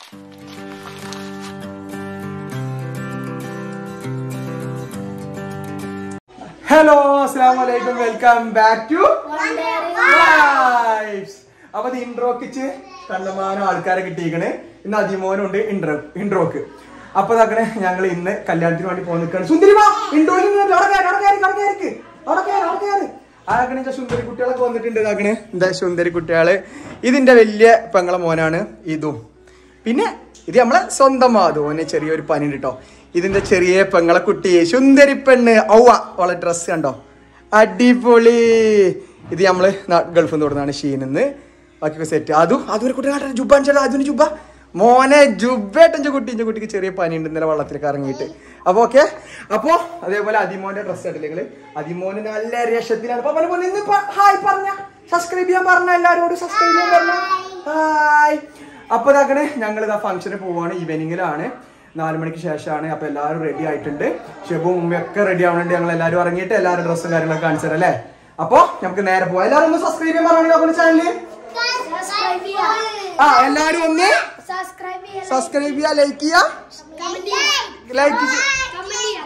Hello അസ്സാം വലൈക്കും welcome back to lives അപ്പൊ ഇത് ഇൻട്രോക്കിച്ച് കണ്ടമാനം ആൾക്കാരെ കിട്ടിയിരിക്കണ് ഇന്ന് അതിമോനുണ്ട് ഇൻട്രോ ഇൻട്രോക്ക് അപ്പൊ ഇതാക്കണേ ഞങ്ങൾ ഇന്ന് കല്യാണത്തിന് വേണ്ടി പോകാൻ നിൽക്കാണ് സുന്ദരി വാ ഇൻട്രോയിൽ നിന്ന് അവിടെ കയറി, അവിടെ കയറി, അവിടെ കയറിക്ക്. അവിടെ കയറി, അവിടെ കയറി. ആകണേ ഇതാ സുന്ദരി കുട്ടികളൊക്കെ വന്നിട്ടുണ്ട് ഇതാക്കണേ എന്താ സുന്ദരി കുട്ടികള് ഇതിന്റെ വലിയ പെങ്ങളെ മോനാണ് ഇതും പിന്നെ ഇത് നമ്മളെ സ്വന്തം മാധു ഓന് ചെറിയൊരു പനി ഉണ്ട് കേട്ടോ ഇതിന്റെ ചെറിയ പെങ്ങളെ കുട്ടി സുന്ദരി പെണ്ണ് ഔവ ഓളെ ഡ്രസ്സ് കണ്ടോ അടിപൊളി ഇത് നമ്മള് നാ- ഗൾഫിൽ നിന്ന് കൊടുത്താണ് ഷീനിന്ന് ബാക്കിയൊക്കെ സെറ്റ് അതും അതൊരു കുട്ടി കാട്ടെ ജുബാൻ ചേട്ടാ അതിന് ജുബ മോനെ ജുബേട്ടൻ്റെ കുട്ടി എൻ്റെ കുട്ടിക്ക് ചെറിയ പനി ഉണ്ട് ഇന്നലെ വെള്ളത്തിലേക്ക് ഇറങ്ങിയിട്ട് അപ്പോൾ ഓക്കെ അപ്പോൾ അതേപോലെ അതിമോന്റെ ഡ്രസ്സ് ആയിട്ടില്ല നിങ്ങള് അതിമോന് നല്ല രക്ഷത്തിലാണ് അപ്പൊ പോലെ ഇന്ന് ഹായ് പറഞ്ഞ സബ്സ്ക്രൈബ് ചെയ്യാൻ പറഞ്ഞ എല്ലാവരോടും സബ്സ്ക്രൈബ് ചെയ്യാൻ പറഞ്ഞ ഹായ് അപ്പൊ ഇതാക്കണേ ഞങ്ങൾ ഇതാ ഫംഗ്ഷന് പോവാണ് ഈവനിങ്ങിലാണ് നാല് മണിക്ക് ശേഷമാണ് അപ്പൊ എല്ലാവരും റെഡി ആയിട്ടുണ്ട് ഷെബും ഉമ്മയൊക്കെ റെഡി ആവുന്നുണ്ട് ഞങ്ങൾ എല്ലാവരും ഇറങ്ങിയിട്ട് എല്ലാവരും ഡ്രസ്സും കാര്യങ്ങളൊക്കെ കാണിച്ചു തരാം അല്ലേ അപ്പൊ നമുക്ക് നേരെ പോവാം എല്ലാവരും ഒന്ന് സബ്സ്ക്രൈബ് ചെയ്യാൻ പറഞ്ഞു ചാനലിൽ സബ്സ്ക്രൈബ് ചെയ്യാ ആ എല്ലാവരും ഒന്ന് സബ്സ്ക്രൈബ് ചെയ്യാ സബ്സ്ക്രൈബ് ചെയ്യാ ലൈക്ക് ചെയ്യാ കമന്റ് ചെയ്യാ ലൈക്ക് കമന്റ് ചെയ്യാ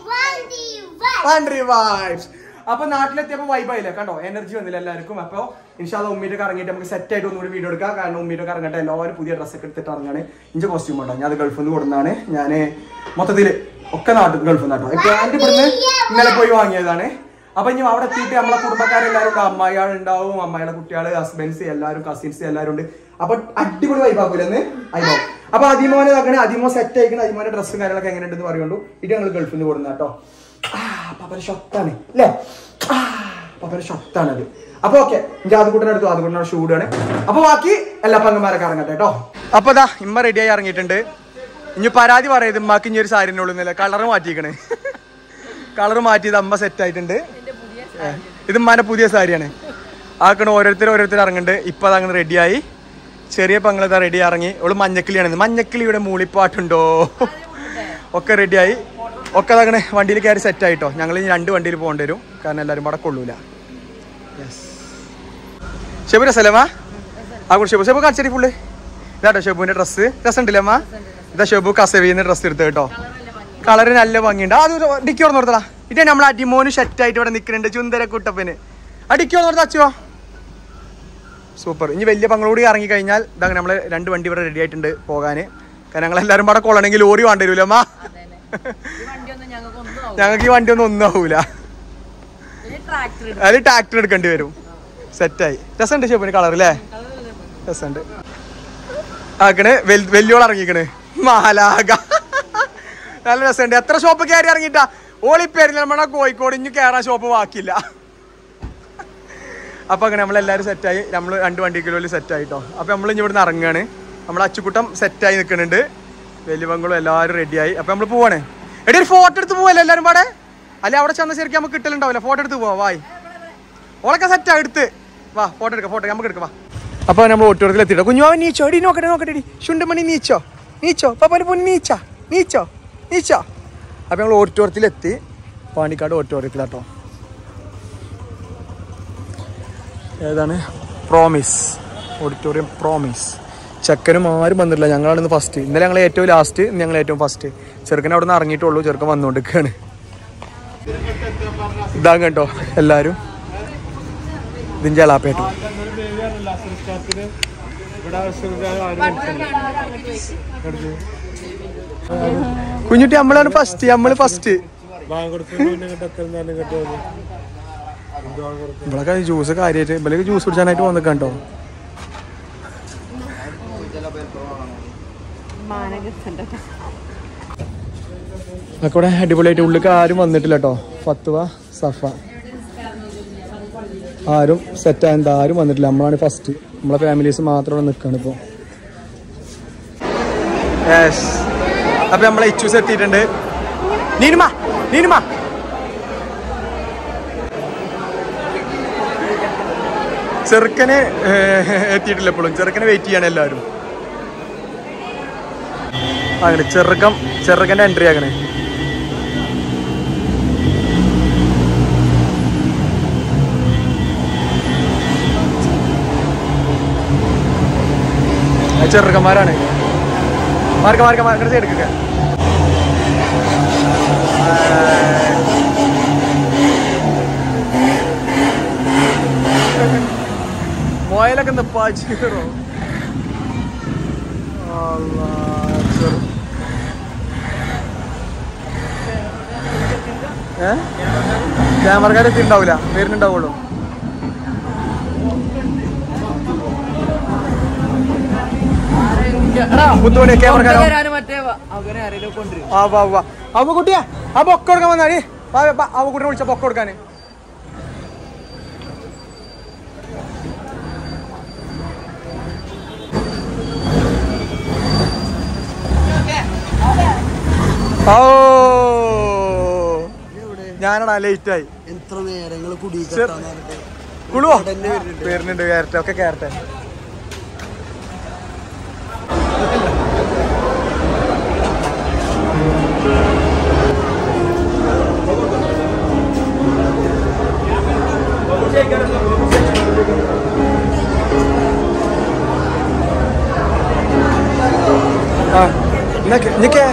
വണ്ടി വൈബ്സ് അപ്പൊ നാട്ടിലെത്തിയപ്പോ വൈബായില്ലേ കണ്ടോ എനർജി വന്നില്ല എല്ലാവർക്കും അപ്പൊ ഇൻഷാല്ല ഉമ്മീട്ട് ഇറങ്ങിയിട്ട് നമുക്ക് സെറ്റ് ആയിട്ട് ഒന്നുകൂടി വീഡിയോ എടുക്കാം കാരണം ഉമ്മീട്ട് ഇറങ്ങട്ടെ എല്ലാവരും പുതിയ ഡ്രസ്സൊക്കെ എടുത്തിട്ട് ഇറങ്ങാണ് ഇഞ്ച കോസ്റ്റ്യൂം ഉണ്ടോ ഞാൻ അത് ഗൾഫിൽ നിന്ന് കൊടുക്കുന്നതാണ് ഞാൻ മൊത്തത്തില് ഒക്കെ നാട്ടിൽ ഗൾഫിൽ നിന്ന് കേട്ടോ പാൻറ് ഇവിടുന്ന് ഇന്നലെ പോയി വാങ്ങിയതാണ് അപ്പൊ ഇനി അവിടെ എത്തിയിട്ട് നമ്മളെ കുടുംബക്കാരെല്ലാവരും ഉണ്ട് അമ്മായികൾ ഉണ്ടാവും അമ്മായിയുടെ കുട്ടികൾ ഹസ്ബൻഡ്സ് എല്ലാവരും കസിൻസ് എല്ലാവരും ഉണ്ട് അപ്പൊ അടിപൊളി വൈബാക്കൂലെന്ന് അയ്യോ അപ്പൊ അതിമോനെ നോക്കണേ അതിമോ സെറ്റ് ആയിക്കണേ അതിമോന്റെ ഡ്രസ്സും കാര്യങ്ങളൊക്കെ എങ്ങനെയുണ്ടെന്ന് പറയുള്ളൂ ഇത് ഞങ്ങൾ ഗൾഫിൽ നിന്ന് കൊടുക്കുന്ന കേട്ടോ പപ്പര ഷൊത്താണ് അല്ലേ പപ്പര ഷൊത്താണത് അപ്പൊ ഓക്കെ ജാതുകൂട്ടനെ എടുത്തു അതുകൊണ്ടാണ് ഷൂടാണ് അപ്പൊ ബാക്കി എല്ലാ പങ്കന്മാരൊക്കെ ഇറങ്ങട്ടെ കേട്ടോ അപ്പൊ ഇതാ ഇമ്മ റെഡിയായി ഇറങ്ങിയിട്ടുണ്ട് ഇനി പരാതി പറയത് ഉമ്മാക്ക് ഇനി ഒരു സാരിനുള്ളൂ എന്നല്ല കളർ മാറ്റിക്കണേ കളർ മാറ്റിയത് അമ്മ സെറ്റ് ആയിട്ടുണ്ട് ഏ, ഇത് ഉമ്മാന്റെ പുതിയ സാരിയാണ് ആക്കണ ഓരോരുത്തർ ഓരോരുത്തർ ഇറങ്ങുന്നുണ്ട് ഇപ്പൊ അതങ്ങനെ റെഡിയായി ചെറിയ പങ്ങളതാ റെഡി ഇറങ്ങി ഓള് മഞ്ഞക്കിളിയാണ് മഞ്ഞക്കിളിയുടെ മൂളിപ്പാട്ടുണ്ടോ ഒക്കെ റെഡിയായി ഒക്കെ അതങ്ങനെ വണ്ടിയിൽ കയറി സെറ്റ് ആയിട്ടോ ഞങ്ങൾ ഇനി രണ്ട് വണ്ടിയിൽ പോകേണ്ടി വരും കാരണം എല്ലാവരും അവിടെ കൊള്ളൂല ഷെബു രസല്ലേ ആ കൂടെ ഷെബു ഷെബു കാണിച്ചടി ഫുള്ള് ഇതാട്ടോ ഷെബുവിന്റെ ഡ്രസ്സ് രസമുണ്ടല്ലേ അമ്മ ഇതാ ഷെബു കസവിന്ന് ഡ്രസ്സ് എടുത്ത് കേട്ടോ കളറ് നല്ല ഭംഗിയുണ്ട് അത് ഡിക്കി ഓർന്ന് നിർത്തടാ ഇതേ നമ്മൾ അടിമോന് ഷെറ്റായിട്ട് ഇവിടെ നിൽക്കുന്നുണ്ട് ചുന്തര കുട്ടപ്പന് ആ ഡിക്കി ഓർന്ന് നിർത്താ അച്ചുവോ സൂപ്പർ ഇനി വലിയ പങ്ങളോട് ഇറങ്ങി കഴിഞ്ഞാൽ ഇതാ നമ്മൾ രണ്ട് വണ്ടി ഇവിടെ റെഡി ആയിട്ടുണ്ട് പോകാൻ കാരണം ഞങ്ങൾ എല്ലാവരും ഇവിടെ കൊള്ളണമെങ്കിൽ ലോറി വേണ്ടി വരില്ല അമ്മ ഞങ്ങൾക്ക് ഈ വണ്ടി ഒന്നും ഒന്നും ആവൂല അതിൽ ട്രാക്ടർ എടുക്കേണ്ടി വരും സെറ്റായി രസമുണ്ട് ഷെബിന് കളർ അല്ലേ രസമുണ്ട് ആക്കണ് വെല്ലുവിൾ ഇറങ്ങിക്കണ് മാലാക നല്ല രസമുണ്ട് എത്ര ഷോപ്പ് കയറി ഇറങ്ങിട്ടാ ഓളിപ്പേരിൽ നമ്മുടെ കോഴിക്കോട് ഇനി കയറാൻ ഷോപ്പ് ബാക്കിയില്ല അപ്പൊ അങ്ങനെ നമ്മളെല്ലാവരും സെറ്റായി നമ്മൾ രണ്ട് വണ്ടി കിലോയിൽ സെറ്റായിട്ടോ അപ്പൊ നമ്മൾ ഇനി ഇവിടുന്ന് ഇറങ്ങുകയാണ് നമ്മുടെ അച്ചുക്കുട്ടം സെറ്റായി നിൽക്കുന്നുണ്ട് വലിയ പങ്കളും എല്ലാവരും റെഡിയായി അപ്പൊ നമ്മൾ പോവാണ് എടി ഒരു ഫോട്ടോ എടുത്ത് പോവല്ലേ എല്ലാവരും പാടെ അല്ലെ അവിടെ ചെന്ന ശരിക്കും നമുക്ക് കിട്ടലുണ്ടാവില്ല ഫോട്ടോ എടുത്ത് പോവാ വായി ഓളൊക്കെ സെറ്റാ എടുത്ത് വാ ഫോട്ടോ എടുക്കാം ഫോട്ടോ നമുക്ക് എടുക്കാം വാ അപ്പൊ നമ്മൾ ഓട്ടോറിൽ എത്തിട്ടോ കുഞ്ഞുമാവൻ നീച്ചോ എടി നോക്കട്ടെ നോക്കട്ടെ എടി ശുണ്ടമണി നീച്ചോ നീച്ചോ പപ്പന് പൊന്നി നീച്ച നീച്ചോ നീച്ചോ അപ്പൊ ഞങ്ങൾ ഓഡിറ്റോറിയത്തിലെത്തി പാണ്ടിക്കാട് ഓഡിറ്റോറിയത്തിലാട്ടോ ഏതാണ് പ്രോമിസ് ഓഡിറ്റോറിയം പ്രോമിസ് ചെക്കനും ആരും വന്നിട്ടില്ല ഞങ്ങളാണ് ഇന്ന് ഫസ്റ്റ് ഇന്നലെ ഞങ്ങൾ ഏറ്റവും ലാസ്റ്റ് ഇന്ന് ഞങ്ങൾ ഏറ്റവും ഫസ്റ്റ് ചെറുക്കൻ അവിടെ നിന്ന് ഇറങ്ങിയിട്ടുള്ളൂ ചെറുക്കൻ വന്നുകൊണ്ടിരിക്കുകയാണ് ഇതാ കേട്ടോ എല്ലാവരും ഇതിൻ്റെ അളാപ്പേട്ടു കുഞ്ഞുട്ടി നമ്മളാണ് ഫസ്റ്റ് നമ്മള് ഫസ്റ്റ് ഇവിടൊക്കെ ജ്യൂസ് കാര്യമായിട്ട് ഇവിടേക്ക് ജ്യൂസ് കുടിച്ചാനായിട്ട് വന്നിട്ട് കേട്ടോ ഇവിടെ അടിപൊളിയായിട്ട് ഉള്ളിലേക്ക് ആരും വന്നിട്ടില്ല കേട്ടോ ഫത്തുവ സഫ ആരും സെറ്റ് ആയത് ആരും വന്നിട്ടില്ല നമ്മളാണ് ഫസ്റ്റ് നമ്മളെ ഫാമിലീസ് മാത്രം ഇവിടെ നിൽക്കുകയാണ് ഇപ്പോൾ യെസ് അപ്പൊ നമ്മളെ ഇച്ചൂസ് എത്തിയിട്ടുണ്ട് നീനുമ നീനുമ ചെറുക്കന് ഏഹ്, എത്തിയിട്ടില്ല എപ്പോഴും ചെറുക്കനെ വെയിറ്റ് ചെയ്യാണ് എല്ലാവരും അങ്ങനെ ചെറുക്കം ചെറുക്കൻ്റെ എൻട്രി ആകണേ ആ ചെറുക്കന്മാരാണ് മാർക്ക മാർക്ക മാർക്ക സൈഡ് എടുക്കുക മോയലൊക്കെ എന്താ പാച്ചീറോ ഏ ക്യാമറക്കാർ എത്തിണ്ടാവില്ല വരുന്നുണ്ടാവുള്ളൂ മുത്തുമണി ക്യാമറക്കാരോ മറ്റേ അവരെ ആരെങ്കിലും കൊണ്ടുവരും ആ വാ വാ അവ കുട്ടിയാ ആ ബൊക്ക കൊടുക്കാൻ വന്നാടി വാ വാ, അവ കുട്ടിനെ വിളിച്ച ബൊക്ക കൊടുക്കാന് ഓ ഞാനടാ ലേറ്റ് ആയി എത്ര നേരങ്ങൾ കുടി ചെറു- കുളുവോ വരുന്നുണ്ട് കയറട്ടെ ഒക്കെ കയറട്ടെ ആ നിക്ക് നിക്കേ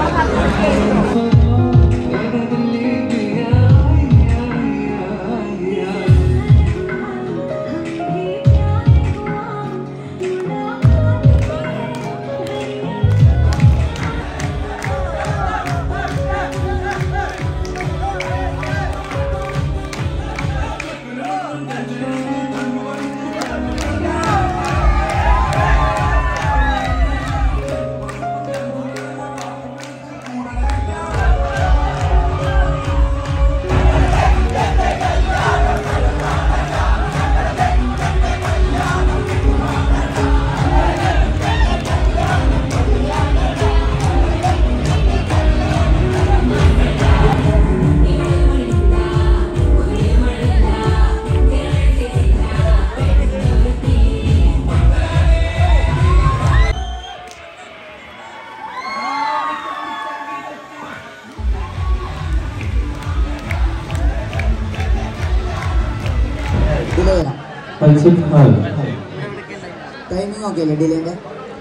ടൈമിംഗ് ഓക്കെ അല്ലേ ഡിലേന്റെ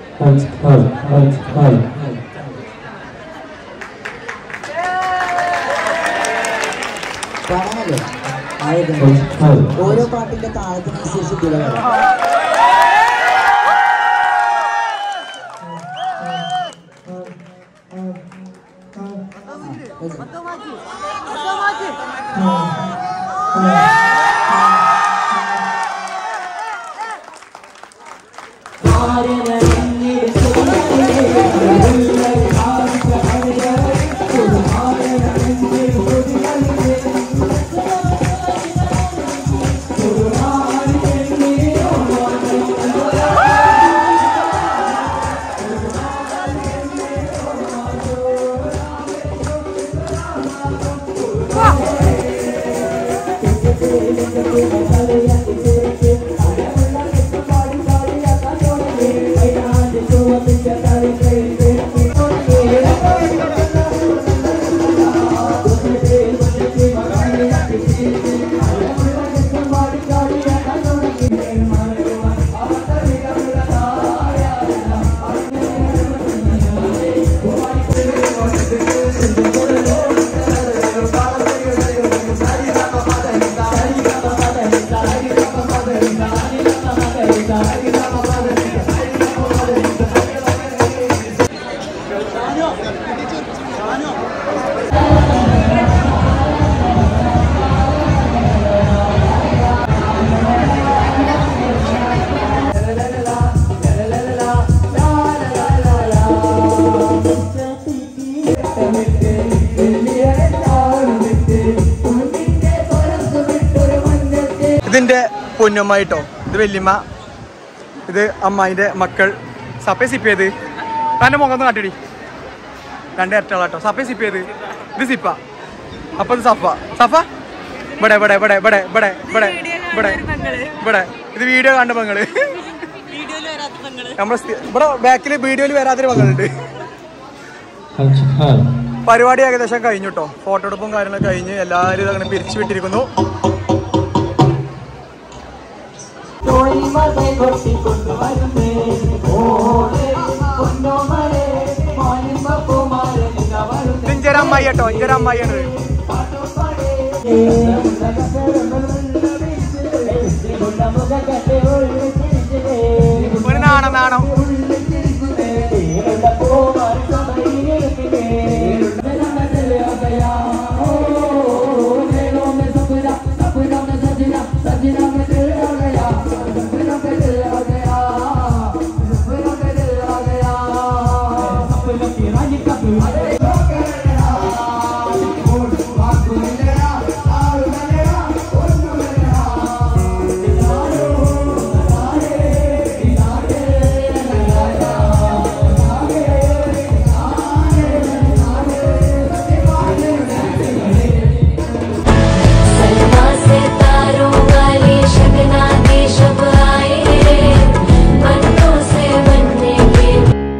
പാടാനല്ലേ ആയത് ഓരോ പാട്ടിന്റെ താളത്തിനനുസരിച്ച് ഡിലേ വരാം ഇതിന്റെ പൊന്നുമ്മായിട്ടോ ഇത് വല്യമ്മ ഇത് അമ്മായിന്റെ മക്കൾ സപ്പേ സിപ്പ് ചെയ്ത് തന്റെ മുഖം ഒന്ന് കാട്ടിടി രണ്ട് ഇരട്ടകളാട്ടോ സപ്പേ സിപ്പ് ചെയ്ത് ഇത് സിപ്പ അപ്പൊ ഇത് സഫ സഫ ഇവിടെ ഇവിടെ ഇവിടെ ഇവിടെ ഇവിടെ ഇവിടെ ഇവിടെ ഇവിടെ ഇത് വീഡിയോ കണ്ട പെങ്ങള് നമ്മളെ സ്ഥി- ഇവിടെ ബാക്കിൽ വീഡിയോയിൽ വരാത്തൊരു മകളുണ്ട് പരിപാടി ഏകദേശം കഴിഞ്ഞു കേട്ടോ ഫോട്ടോ എടുപ്പും കാര്യങ്ങളൊക്കെ കഴിഞ്ഞ് എല്ലാവരും ഇതങ്ങനെ പിരിച്ചു വിട്ടിരിക്കുന്നു തോൽമതേ കൊട്ടിക്കൊണ്ടുവരുന്നേ ഓളെ കൊണ്ടോമലേ അമ്മായി കേട്ടോ ഇതൊരു അമ്മായിയാണ് ഒരു നാണം നാണം सलमा से तारों वाली शगना के शब आए बनों से बनने के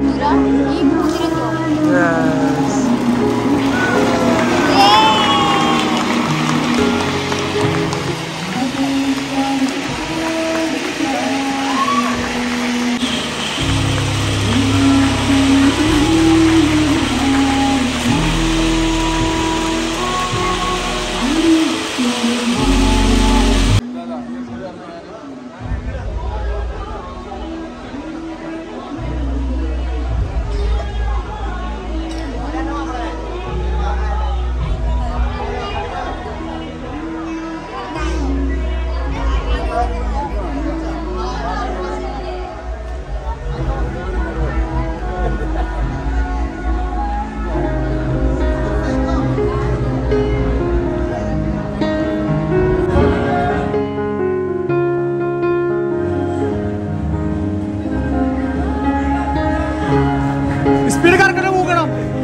സ്പീഡ് കറക്കണ മൂക്കണം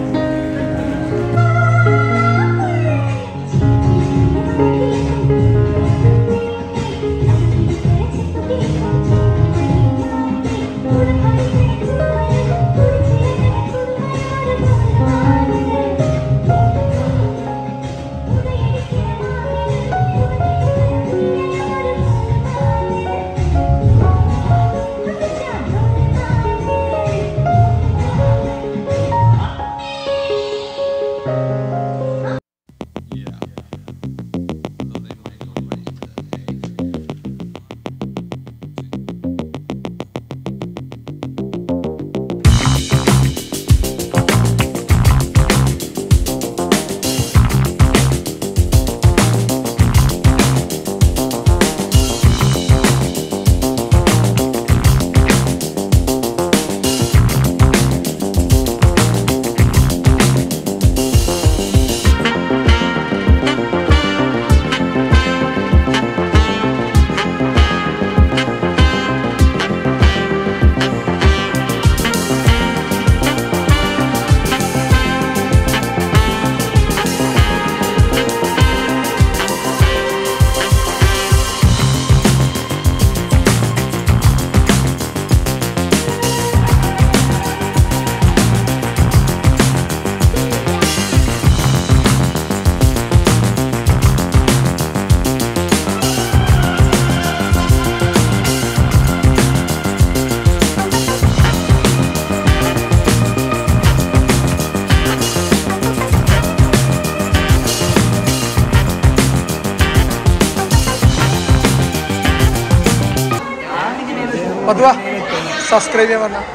പതുവാ സബ്സ്ക്രൈബ് ചെയ്യാൻ പറഞ്ഞ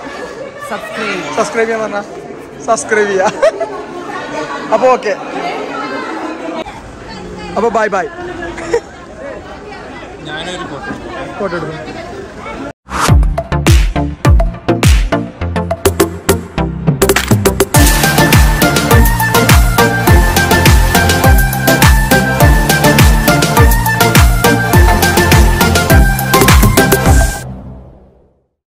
സബ്സ്ക്രൈബ് ചെയ്യാൻ പറഞ്ഞ സബ്സ്ക്രൈബ് ചെയ്യാ അപ്പൊ ഓക്കെ അപ്പൊ ബൈ ബൈ ഞാനൊരു ഫോട്ടോ ഫോട്ടോ എടുക്കും